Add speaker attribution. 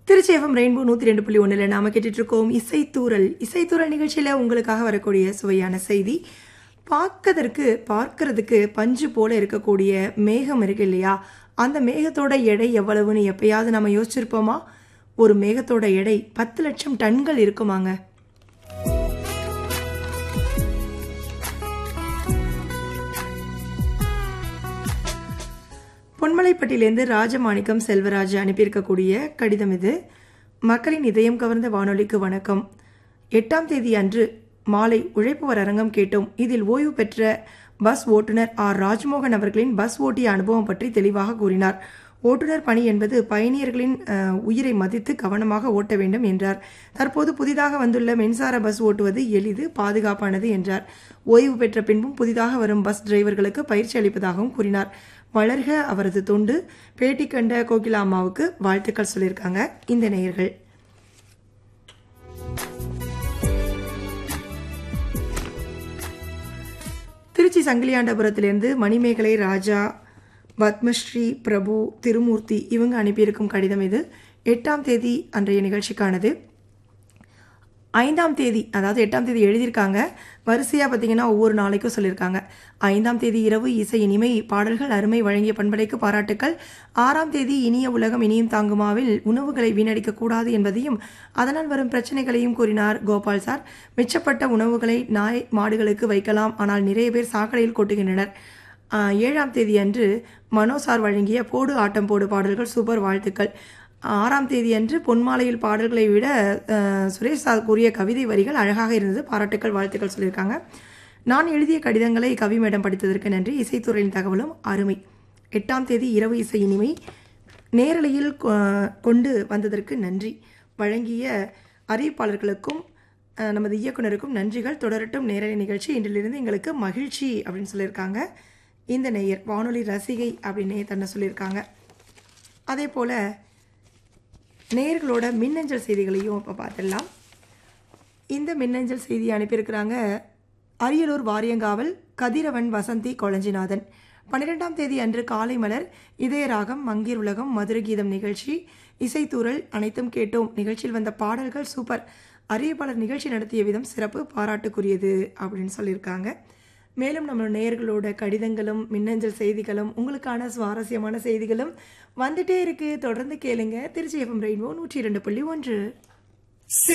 Speaker 1: Trichy FM rainbow நூற்றி ரெண்டு புள்ளி ஒன்றில் நாம கேட்டுட்டு இருக்கோம் இசைத்தூரல் இசைத்தூரல் நிகழ்ச்சியில் உங்களுக்காக வரக்கூடிய சுவையான செய்தி பார்க்கறதற்கு பார்க்கறதுக்கு பஞ்சு போல இருக்கக்கூடிய மேகம் இருக்கு இல்லையா அந்த மேகத்தோட எடை எவ்வளவுன்னு எப்பயாவது நம்ம யோசிச்சிருப்போமா ஒரு மேகத்தோட எடை பத்து லட்சம் டன்கள் இருக்குமாங்க பொன்மலைப்பட்டியிலேருந்து ராஜமாணிக்கம் செல்வராஜ் அனுப்பியிருக்கக்கூடிய கடிதம் இது மக்களின் இதயம் கவர்ந்த வானொலிக்கு வணக்கம் எட்டாம் தேதி அன்று மாலை உழைப்பவர் அரங்கம் கேட்டோம் இதில் ஓய்வு பெற்ற பஸ் ஓட்டுநர் ஆர் ராஜ்மோகன் அவர்களின் பஸ் ஓட்டிய அனுபவம் பற்றி தெளிவாக கூறினார் ஓட்டுநர் பணி என்பது பயணியர்களின் அஹ், உயிரை மதித்து கவனமாக ஓட்ட வேண்டும் என்றார் தற்போது புதிதாக வந்துள்ள மின்சார பஸ் ஓட்டுவது எளிது பாதுகாப்பானது என்றார் ஓய்வு பெற்ற பின்பும் புதிதாக வரும் பஸ் டிரைவர்களுக்கு பயிற்சி அளிப்பதாகவும் கூறினார் வளர்க அவரது தொண்டு பேட்டி கண்ட கோகிலா அம்மாவுக்கு வாழ்த்துக்கள் சொல்லியிருக்காங்க இந்த நேயர்கள் திருச்சி சங்கிலியாண்டபுரத்திலிருந்து மணிமேகலை ராஜா பத்மஸ்ரீ பிரபு திருமூர்த்தி இவங்க அனுப்பியிருக்கும் கடிதம் இது எட்டாம் தேதி அன்றைய நிகழ்ச்சிக்கானது ஐந்தாம் தேதி அதாவது எட்டாம் தேதி எழுதியிருக்காங்க வரிசையாக பார்த்தீங்கன்னா ஒவ்வொரு நாளைக்கும் சொல்லியிருக்காங்க ஐந்தாம் தேதி இரவு இசை இனிமை பாடல்கள் அருமை வழங்கிய பண்பலைக்கு பாராட்டுக்கள் ஆறாம் தேதி இனிய உலகம் இனியும் தாங்குமாவில் உணவுகளை வீணடிக்க கூடாது என்பதையும் அதனால் வரும் பிரச்சனைகளையும் கூறினார் கோபால் சார் மிச்சப்பட்ட உணவுகளை நாய் மாடுகளுக்கு வைக்கலாம் ஆனால் நிறைய பேர் சாக்கடையில் கொட்டுகின்றனர் ஆஹ், ஏழாம் தேதி அன்று மனோ சார் வழங்கிய போடு ஆட்டம் போடு பாடல்கள் சூப்பர் வாழ்த்துக்கள் ஆறாம் தேதி அன்று பொன்மாலையில் பாடல்களை விட அஹ், சுரேஷ் சார் கூறிய கவிதை வரிகள் அழகாக இருந்தது பாராட்டுக்கள் வாழ்த்துக்கள் சொல்லியிருக்காங்க நான் எழுதிய கடிதங்களை கவி மேடம் படித்ததற்கு நன்றி இசைத்துறையின் தகவலும் அருமை எட்டாம் தேதி இரவு இசை இனிமை நேரலையில் கொ- கொண்டு வந்ததற்கு நன்றி வழங்கிய அறிவிப்பாளர்களுக்கும் அஹ், நமது இயக்குனருக்கும் நன்றிகள் தொடரட்டும் நேரலை நிகழ்ச்சி இன்றிலிருந்து எங்களுக்கு மகிழ்ச்சி அப்படின்னு சொல்லியிருக்காங்க இந்த நேயர் வானொலி ரசிகை அப்படின்னு தன்னை சொல்லியிருக்காங்க அதே போல் நேயர்களோட மின்னஞ்சல் செய்திகளையும் இப்போ பார்த்துடலாம் இந்த மின்னஞ்சல் செய்தி அனுப்பியிருக்கிறாங்க அரியலூர் வாரியங்காவல் கதிரவன் வசந்தி கொளஞ்சிநாதன் பன்னிரெண்டாம் தேதி அன்று காலை மலர் இதயராகம் மங்கீர் உலகம் மதுரை கீதம் நிகழ்ச்சி இசைத்தூரல் அனைத்தும் கேட்டோம் நிகழ்ச்சியில் வந்த பாடல்கள் சூப்பர் அறிவிப்பாளர் நிகழ்ச்சி நடத்திய விதம் சிறப்பு பாராட்டுக்குரியது அப்படின்னு சொல்லியிருக்காங்க மேலும் நம்ம நேயர்களோட கடிதங்களும் மின்னஞ்சல் செய்திகளும் உங்களுக்கான சுவாரஸ்யமான செய்திகளும் வந்துட்டே இருக்கு தொடர்ந்து கேளுங்க திருச்சி எஃப்எம் ரெயின்போ நூற்றி இரண்டு புள்ளி ஒன்று